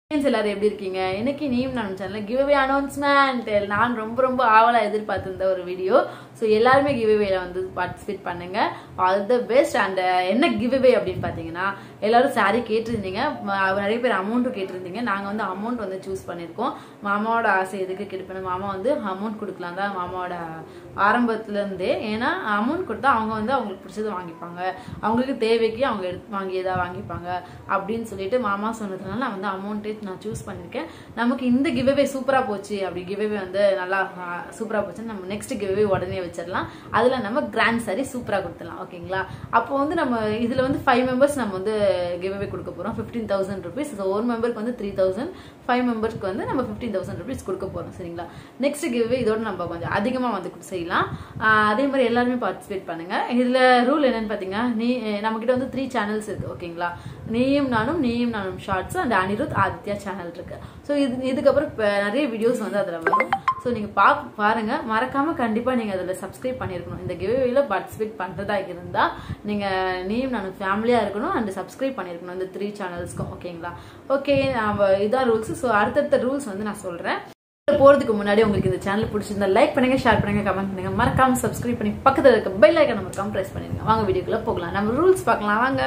friends எல்லாரும் எப்படி இருக்கீங்க இன்னைக்கு நீயும் நான் சேனல்ல கிவ் அவே அனௌன்ஸ்மெண்ட் நான் ரொம்ப ரொம்ப ஆவலா எதிர்பார்த்திருந்த ஒரு வீடியோ ஸோ எல்லாருமே கிவ் அவேல வந்து பார்ட்டிசிபேட் பண்ணுங்க ஆல் த பெஸ்ட் அண்ட் என்ன கிவ் அவே அப்படின்னு பார்த்தீங்கன்னா எல்லாரும் சாரி கேட்டிருந்தீங்க ம- நிறைய பேர் அமௌண்ட்டும் கேட்டிருந்தீங்க நாங்கள் வந்து அமௌண்ட் வந்து சூஸ் பண்ணியிருக்கோம் மாமாவோட ஆசை எதுக்கு கேட்பேன் மாமா வந்து அமௌண்ட் கொடுக்கலாம் தான் மாமாவோட ஆரம்பத்துல இருந்தே ஏன்னா அமௌண்ட் கொடுத்தா அவங்க வந்து அவங்களுக்கு பிடிச்சது வாங்கிப்பாங்க அவங்களுக்கு தேவைக்கு அவங்க எடுத்து வாங்கியதா வாங்கிப்பாங்க அப்படின்னு சொல்லிட்டு மாமா சொன்னதுனால நான் வந்து அமௌண்ட்டே நான் சூஸ் பண்ணியிருக்கேன் நமக்கு இந்த கிவ்அவே சூப்பரா போச்சு அப்படி கிவ்அவே வந்து நல்லா சூப்பரா போச்சு நம்ம நெக்ஸ்ட் கிவ்அவே உடனே வச்சிடலாம் அதுல நம்ம கிராண்ட் சாரி சூப்பரா கொடுத்துடலாம் ஓகேங்களா அப்போ வந்து நம்ம இதுல வந்து ஃபைவ் மெம்பர்ஸ் நம்ம வந்து கிவ்அவே கொடுக்க போறோம் ஃபிஃப்டீன் தௌசண்ட் ருபீஸ் ஒரு மெம்பருக்கு வந்து த்ரீ தௌசண்ட் ஃபைவ் மெம்பருக்கு வந்து நம்ம ஃபிஃப்டீன் தௌசண்ட் ருபீஸ் கொடுக்க போறோம் சரிங்களா நெக்ஸ்ட் கிவ்வே இதோட நம்ம கொஞ்சம் அதிகமா வந்து செய்யலாம் ஆஹ் அதே மாதிரி எல்லாருமே பார்ட்டிசிபேட் பண்ணுங்க இதுல ரூல் என்னன்னு பாத்தீங்கன்னா நீ நம்ம கிட்ட வந்து த்ரீ சேனல்ஸ் இருக்கு ஓகேங்களா நீயும் நானும் நீயும் நானும் shorts and Anirudh Aditya channel இருக்கு ஸோ இது இதுக்கப்புறம் இப்ப நிறைய வீடியோஸ் வந்து அதுல வரும் ஸோ நீங்க பா பாருங்க மறக்காம கண்டிப்பா நீங்க அதுல சப்ஸ்கிரைப் பண்ணிருக்கணும் இந்த கிவ்வேல பார்ட்டிசிபேட் பண்றதா இருந்தா நீங்க நீயும் நானும் ஃபேமிலியா இருக்கணும் அண்ட் சப்ஸ்கிரைப் பண்ணிருக்கணும் இந்த த்ரீ சேனல்ஸ்க்கும் ஓகேங்களா ஓகே நம்ம இதான் ரூல்ஸ் ஸோ அடுத்தடுத்த ரூல்ஸ் வந்து நான் சொல்றேன் போறதுக்கு முன்னாடி உங்களுக்கு இந்த சேனல் பிடிச்சிருந்தா லைக் பண்ணுங்க ஷேர் பண்ணுங்க கமெண்ட் பண்ணுங்க மறக்காம சப்ஸ்கிரைப் பண்ணி பக்கத்துல இருக்க பெல் ஐக்கன் மறக்காம பிரஸ் பண்ணிருங்க வாங்க வீடியோக்குள்ள போகலாம் நம்ம ரூல்ஸ் பார்க்கலாம் வாங்க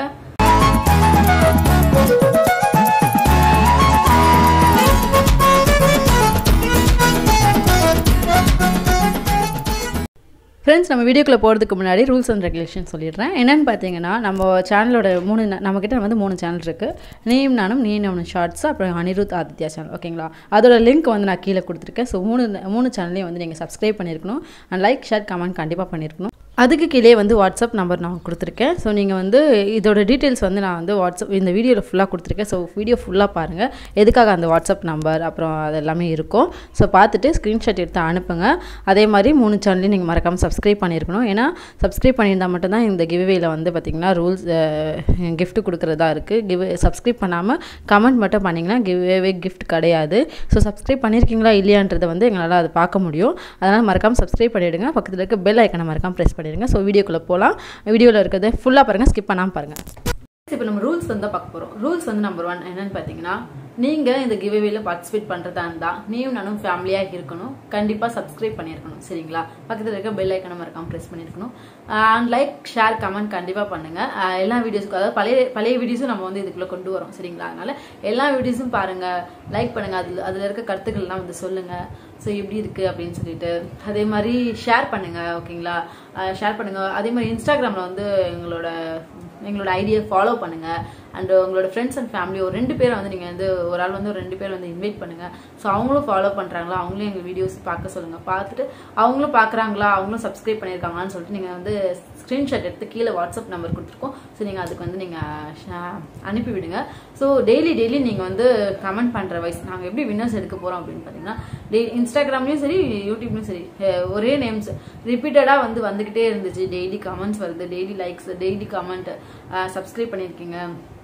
ஃப்ரெண்ட்ஸ் நம்ம வீடியோக்குள்ளே போகிறதுக்கு முன்னாடி ரூல்ஸ் அண்ட் ரெகுலேஷன் சொல்லிடுறேன் என்னென்னு பார்த்தீங்கன்னா நம்ம சேனலோட மூணு ந- நம்மக்கிட்ட வந்து மூணு சேனல் இருக்குது நீயும் நானும் நீ நானும் ஷார்ட்ஸ் அப்புறம் அனிருத் ஆதித்யா சேனல் ஓகேங்களா அதோட லிங்க் வந்து நான் கீழே கொடுத்துருக்கேன் ஸோ மூணு மூணு சேனல்லையும் வந்து நீங்கள் சப்ஸ்கிரைப் பண்ணியிருக்கணும் அண்ட் லைக் ஷேர் கமெண்ட் கண்டிப்பாக பண்ணியிருக்கணும் அதுக்கு கீழே வந்து வாட்ஸ்அப் நம்பர் நான் கொடுத்துருக்கேன் ஸோ நீங்கள் வந்து இதோட டீட்டெயில்ஸ் வந்து நான் வந்து வாட்ஸ்அப் இந்த வீடியோவில் ஃபுல்லாக கொடுத்துருக்கேன் ஸோ வீடியோ ஃபுல்லாக பாருங்கள் எதுக்காக அந்த வாட்ஸ்அப் நம்பர் அப்புறம் அது எல்லாமே இருக்கும் ஸோ பார்த்துட்டு ஸ்க்ரீன்ஷாட் எடுத்து அனுப்புங்க அதே மாதிரி மூணு சேனலையும் நீங்கள் மறக்காமல் சப்ஸ்கிரைப் பண்ணியிருக்கணும் ஏன்னா சப்ஸ்கிரைப் பண்ணியிருந்தால் மட்டும்தான் இந்த கிவ்வேல வந்து பார்த்திங்கன்னா ரூல்ஸ் gift கொடுக்குறதா இருக்குது கிவ் சப்ஸ்கிரைப் பண்ணாமல் கமெண்ட் மட்டும் பண்ணிங்கன்னா கிவ்வே gift கிடையாது ஸோ சப்ஸ்கிரைப் பண்ணியிருக்கீங்களா இல்லையான்றதை வந்து எங்களால் அதை பார்க்க முடியும் அதனால் மறக்காமல் சப்ஸ்கிரைப் பண்ணிவிடுங்க பக்கத்தில் இருக்க பெல் ஐக்கனை மறக்காமல் ப்ரெஸ் பண்ணிடுங்க ஸோ வீடியோக்குள்ளே போகலாம் வீடியோவில் இருக்கிறத ஃபுல்லாக பாருங்கள் ஸ்கிப் பண்ணாமல் பாருங்கள் இப்போ நம்ம ரூல்ஸ் வந்து பார்க்க போகிறோம் ரூல்ஸ் வந்து நம்பர் ஒன் என்னன்னு பார்த்தீங்கன்னா நீங்கள் இந்த கிவ்அவேல பார்ட்டிசிபேட் பண்ணுறதா இருந்தால் நீயும் நானும் ஃபேமிலியாக இருக்கணும் கண்டிப்பாக சப்ஸ்கிரைப் பண்ணியிருக்கணும் சரிங்களா பக்கத்தில் இருக்க பெல் ஐக்கனை மறக்காம ப்ரெஸ் பண்ணியிருக்கணும் அண்ட் லைக் ஷேர் கமெண்ட் கண்டிப்பாக பண்ணுங்கள் ஆஹ் எல்லா வீடியோஸ்க்கும் அதாவது பழைய பழைய வீடியோஸும் நம்ம வந்து இதுக்குள்ளே கொண்டு வரோம் சரிங்களா அதனால எல்லா வீடியோஸும் பாருங்கள் லைக் பண்ணுங்கள் அதில் அதில் இருக்க கருத்துக்கள்லாம் வந்து சொல்லுங்கள் ஸோ எப்படி இருக்குது அப்படின்னு சொல்லிட்டு அதே மாதிரி ஷேர் பண்ணுங்கள் ஓகேங்களா ஷேர் பண்ணுங்கள் அதே மாதிரி இன்ஸ்டாகிராமில் வந்து எங்களோட எங்களோட ஐடியை ஃபாலோ பண்ணுங்க அண்ட் உங்களோட ஃப்ரெண்ட்ஸ் அண்ட் ஃபேமிலி ஒரு ரெண்டு பேரை வந்து நீங்கள் வந்து ஒரு ஆள் வந்து ஒரு ரெண்டு பேர் வந்து இன்வைட் பண்ணுங்க ஸோ அவங்களும் ஃபாலோ பண்ணுறாங்களா அவங்களும் எங்கள் வீடியோஸ் பார்க்க சொல்லுங்க பார்த்துட்டு அவங்களும் பார்க்குறாங்களா அவங்களும் சப்ஸ்கிரைப் பண்ணியிருக்காங்களான்னு சொல்லிட்டு நீங்கள் வந்து ஸ்க்ரீன்ஷாட் எடுத்து கீழே வாட்ஸ்அப் நம்பர் கொடுத்துருக்கோம் ஸோ நீங்கள் அதுக்கு வந்து நீங்கள் அனுப்பி விடுங்க ஸோ டெய்லி டெய்லி நீங்கள் வந்து கமெண்ட் பண்ணுற வைஸ் நாங்கள் எப்படி வின்னர்ஸ் எடுக்க போகிறோம் அப்படின்னு பார்த்தீங்கன்னா டெய்லி இன்ஸ்டாகிராம்லேயும் சரி யூடியூப்லையும் சரி அஹ் ஒரே நேம்ஸ் ரிப்பீட்டடாக வந்து வந்துக்கிட்டே இருந்துச்சு டெய்லி கமெண்ட்ஸ் வருது daily likes daily comment subscribe பண்ணியிருக்கீங்க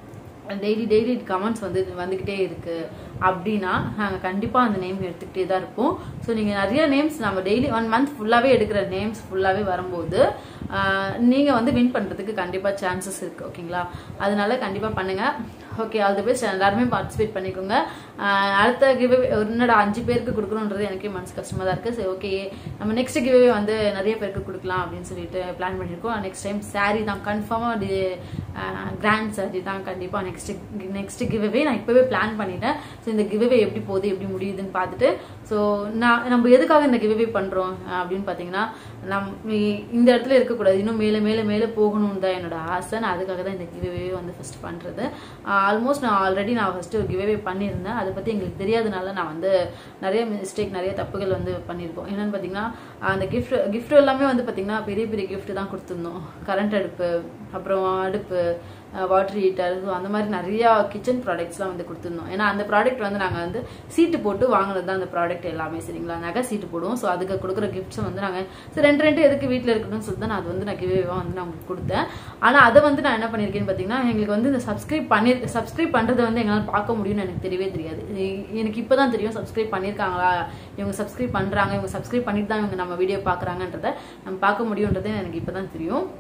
டெய்லி டெய்லி கமெண்ட்ஸ் வந்து வந்துக்கிட்டே இருக்கு அப்படின்னா நாங்கள் கண்டிப்பாக அந்த நேம் எடுத்துக்கிட்டே தான் இருப்போம் ஸோ நீங்கள் நிறைய நேம்ஸ் நம்ம டெய்லி ஒன் மந்த் ஃபுல்லாகவே எடுக்கிற நேம்ஸ் ஃபுல்லாகவே வரும்போது நீங்கள் வந்து வின் பண்ணுறதுக்கு கண்டிப்பாக சான்சஸ் இருக்குது ஓகேங்களா அதனால கண்டிப்பாக பண்ணுங்கள் ஓகே ஆல் தி பெஸ்ட் எல்லாருமே பார்ட்டிசிபேட் பண்ணிக்கோங்க ஆஹ் அடுத்த கிவ்வே என்னடா அஞ்சு பேருக்கு கொடுக்கணுன்றது எனக்கே மனசு கஷ்டமாக தான் இருக்குது சரி ஓகே நம்ம நெக்ஸ்ட் கிவ்வே வந்து நிறைய பேருக்கு கொடுக்கலாம் அப்படின்னு சொல்லிட்டு பிளான் பண்ணியிருக்கோம் நெக்ஸ்ட் டைம் saree தான் கன்ஃபார்மாக கிராண்ட் saree தான் கண்டிப்பாக நெக்ஸ்ட் நெக்ஸ்ட் கிவ்வே நான் இப்போவே பிளான் பண்ணிட்டேன் ஸோ இந்த கிவ்வே எப்படி போகுது எப்படி முடியுதுன்னு பார்த்துட்டு ஸோ நான் நம்ம எதுக்காக இந்த கிவ்வே பண்ணுறோம் அப்படின்னு பார்த்தீங்கன்னா நம் இ- இந்த இடத்துல இருக்கக்கூடாது இன்னும் மேலே மேலே மேலே போகணும்னு தான் என்னோட ஆசை நான் அதுக்காக தான் இந்த கிவ்வே வந்து ஃபர்ஸ்ட் பண்ணுறது ஆல்மோஸ்ட் நான் ஆல்ரெடி நான் ஃபர்ஸ்ட் ஒரு கிவ்வே பண்ணியிருந்தேன் அதை பற்றி எங்களுக்கு தெரியாதனால நான் வந்து நிறைய மிஸ்டேக் நிறைய தப்புகள் வந்து பண்ணியிருக்கோம் என்னன்னு பார்த்தீங்கன்னா அந்த கிஃப்ட் gift எல்லாமே வந்து பார்த்தீங்கன்னா பெரிய பெரிய gift தான் கொடுத்துருந்தோம் கரண்ட் அடுப்பு அப்புறம் அடுப்பு வாட்டர் ஹீட்டர் ஸோ அந்த மாதிரி நிறையா கிச்சன் ப்ராடக்ட்ஸ்லாம் வந்து கொடுத்துருந்தோம் ஏன்னா அந்த ப்ராடக்ட் வந்து நாங்கள் வந்து சீட்டு போட்டு வாங்கினது தான் அந்த ப்ராடக்ட் எல்லாமே சரிங்களா நகை சீட்டு போடுவோம் ஸோ அதுக்கு கொடுக்குற கிஃப்ட்ஸும் வந்து நாங்கள் சரி ரெண்டு ரெண்டு எதுக்கு வீட்டில் இருக்கணும்னு சொல்லிட்டு தான் நான் அது வந்து நான் கிவேவாக வந்து நான் உங்களுக்கு கொடுத்தேன் ஆனால் அதை வந்து நான் என்ன பண்ணியிருக்கேன்னு பார்த்தீங்கன்னா எங்களுக்கு வந்து இந்த சப்ஸ்கிரைப் பண்ணி சப்ஸ்கிரைப் பண்ணுறதை வந்து எங்களால் பார்க்க முடியும்னு எனக்கு தெரியவே தெரியாது எ- எனக்கு இப்போ தான் தெரியும் சப்ஸ்கிரைப் பண்ணியிருக்காங்களா இவங்க சப்ஸ்கிரைப் பண்ணுறாங்க இவங்க சப்ஸ்கிரைப் பண்ணிட்டு தான் இவங்க நம்ம வீடியோ பார்க்குறாங்கன்றத நம்ம பார்க்க முடியுன்றதே எனக்கு இப்போ தான் தெரியும்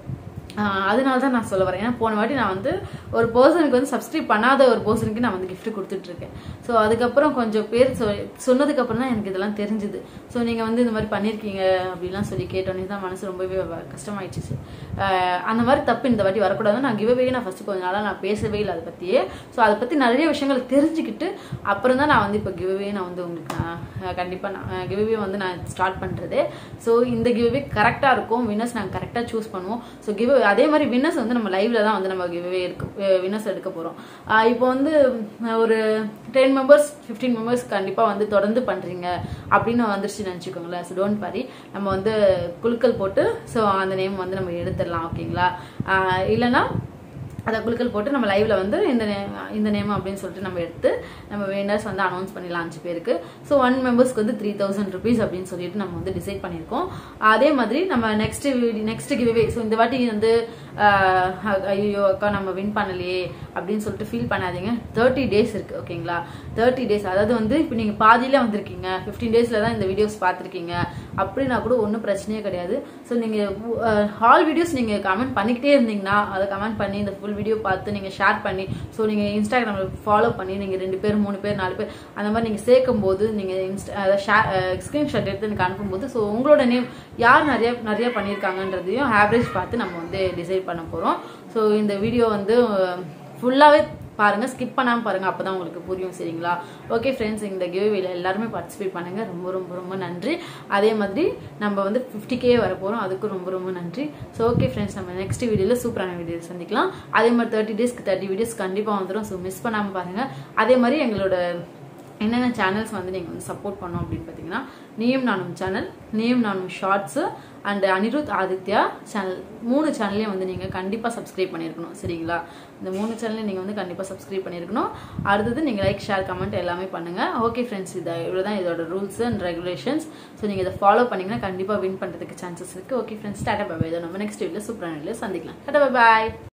ஆஹ் அதனால தான் நான் சொல்ல வரேன் ஏன்னா போன வாட்டி நான் வந்து ஒரு பர்சனுக்கு வந்து சப்ஸ்கிரைப் பண்ணாத ஒரு பர்சனுக்கு நான் வந்து gift கொடுத்துட்டு இருக்கேன் ஸோ அதுக்கப்புறம் கொஞ்சம் பேர் சொ சொன்னதுக்கு அப்புறம் தான் எனக்கு இதெல்லாம் தெரிஞ்சுது ஸோ நீங்கள் வந்து இந்த மாதிரி பண்ணியிருக்கீங்க அப்படிலாம் சொல்லி கேட்டோன்னே தான் மனசு ரொம்பவே வ- கஷ்டமாயிடுச்சு ஆஹ் அந்த மாதிரி தப்பு இந்த வாட்டி வரக்கூடாது நான் கிவ்வே நான் ஃபர்ஸ்ட் கொஞ்ச நாளாக நான் பேசவே இல்லை அதை பற்றியே ஸோ அதை பற்றி நிறைய விஷயங்கள் தெரிஞ்சுக்கிட்டு அப்புறம் தான் நான் வந்து இப்போ கிவ்வே நான் வந்து உங்களுக்கு நான் கண்டிப்பாக நான் கிவ்வே வந்து நான் ஸ்டார்ட் பண்ணுறது ஸோ இந்த கிவ்வே கரெக்டாக இருக்கும் வின்னர்ஸ் நாங்கள் கரெக்டாக சூஸ் பண்ணுவோம் ஸோ கிவ் அதே மாதிரி வின்னர்ஸ் வந்து நம்ம லைவ்ல தான் வந்து நம்ம கிவ்வே எடுக்க வின்னர்ஸ் எடுக்க போகிறோம் இப்போ வந்து உம், ஒரு டென் மெம்பர்ஸ் ஃபிஃப்டீன் மெம்பர்ஸ் கண்டிப்பாக வந்து தொடர்ந்து பண்ணுறீங்க அப்படின்னு வந்துருச்சுன்னு நினச்சிக்கோங்களேன் ஸோ டோன்ட் வரி நம்ம வந்து குழுக்கள் போட்டு ஸோ அந்த நேம் வந்து நம்ம எடுத்துடலாம் ஓகேங்களா ஆஹ் இல்லைன்னா அதை குழுக்கள் போட்டு நம்ம லைவ்ல வந்து இந்த name- இந்த நேம் அப்படின்னு சொல்லிட்டு நம்ம எடுத்து நம்ம வேண்டர்ஸ் வந்து அனௌன்ஸ் பண்ணிடலாம் அஞ்சு பேருக்கு ஸோ ஒன் மெம்பர்ஸ்க்கு வந்து த்ரீ தௌசண்ட் ருபீஸ் அப்படின்னு சொல்லிட்டு நம்ம வந்து டிசைட் பண்ணியிருக்கோம் அதே மாதிரி நம்ம நெக்ஸ்ட் நெக்ஸ்ட் கிவ்வே ஸோ இந்த வாட்டி வந்து ஐயோ அக்கா நம்ம வின் பண்ணலையே அப்படின்னு சொல்லிட்டு ஃபீல் பண்ணாதீங்க தேர்ட்டி டேஸ் இருக்கு ஓகேங்களா தேர்ட்டி டேஸ் அதாவது வந்து இப்போ நீங்க பாதியில வந்திருக்கீங்க ஃபிஃப்டீன் டேஸ்ல தான் இந்த வீடியோஸ் பார்த்துருக்கீங்க அப்படின்னா கூட ஒன்றும் பிரச்சனையே கிடையாது ஸோ நீங்க ஹால் வீடியோஸ் நீங்க கமெண்ட் பண்ணிக்கிட்டே இருந்தீங்கன்னா அதை கமெண்ட் பண்ணி இந்த ஃபுல் வீடியோ பார்த்து நீங்க ஷேர் பண்ணி ஸோ நீங்க இன்ஸ்டாகிராம்ல ஃபாலோ பண்ணி நீங்க ரெண்டு பேர் மூணு பேர் நாலு பேர் அந்த மாதிரி நீங்க சேர்க்கும் போது நீங்க இன்ஸ்டா அதை ஷேர் ஸ்கிரீன்ஷாட் எடுத்து எனக்கு அனுப்பும்போது ஸோ உங்களோட நேம் யார் நிறைய நிறைய பண்ணியிருக்காங்கன்றதையும் ஆவரேஜ் பார்த்து நம்ம வந்து டிசைட் பண்ண போறோம் ஸோ இந்த வீடியோ வந்து ஃபுல்லாவே பாருங்க ஸ்கிப் பண்ணாம பாருங்க அப்பதான் உங்களுக்கு புரியும் சரிங்களா ஓகே ஃப்ரெண்ட்ஸ் இந்த கிவ்வேல எல்லாருமே பார்ட்டிசிபேட் பண்ணுங்க ரொம்ப ரொம்ப ரொம்ப நன்றி அதே மாதிரி நம்ம வந்து 50k கே வர போறோம் அதுக்கும் ரொம்ப ரொம்ப நன்றி ஸோ ஓகே ஃப்ரெண்ட்ஸ் நம்ம நெக்ஸ்ட் வீடியோல சூப்பரான வீடியோ சந்திக்கலாம் அதே மாதிரி தேர்ட்டி டேஸ்க்கு தேர்ட்டி வீடியோஸ் கண்டிப்பா வந்துடும் ஸோ மிஸ் பண்ணாம பாருங்க அதே மாதிரி எங்களோட என்னென்ன சேனல்ஸ் வந்து நீங்கள் வந்து சப்போர்ட் பண்ணோம் அப்படின்னு பார்த்தீங்கன்னா நீயும் நானும் சேனல் நீயும் நானும் shorts and Anirudh Aditya channel மூணு சேனல்லையும் வந்து நீங்கள் கண்டிப்பாக சப்ஸ்கிரைப் பண்ணியிருக்கணும் சரிங்களா இந்த மூணு சேனலையும் நீங்கள் வந்து கண்டிப்பாக சப்ஸ்கிரைப் பண்ணியிருக்கணும் அடுத்தது நீங்கள் லைக் ஷேர் கமெண்ட் எல்லாமே பண்ணுங்கள் ஓகே ஃப்ரெண்ட்ஸ் இது இவ்வளோ தான் இதோட ரூல்ஸ் அண்ட் ரெகுலேஷன்ஸ் ஸோ நீங்கள் இதை ஃபாலோ பண்ணீங்கன்னா கண்டிப்பாக வின் பண்ணுறதுக்கு சான்சஸ் இருக்குது ஓகே ஃப்ரெண்ட்ஸ் டாட்டா பாய் இதோ நம்ம நெக்ஸ்ட் வீடியோ சூப்பரான வீடியோ சந்திக்கலாம் டாட்டா பாய்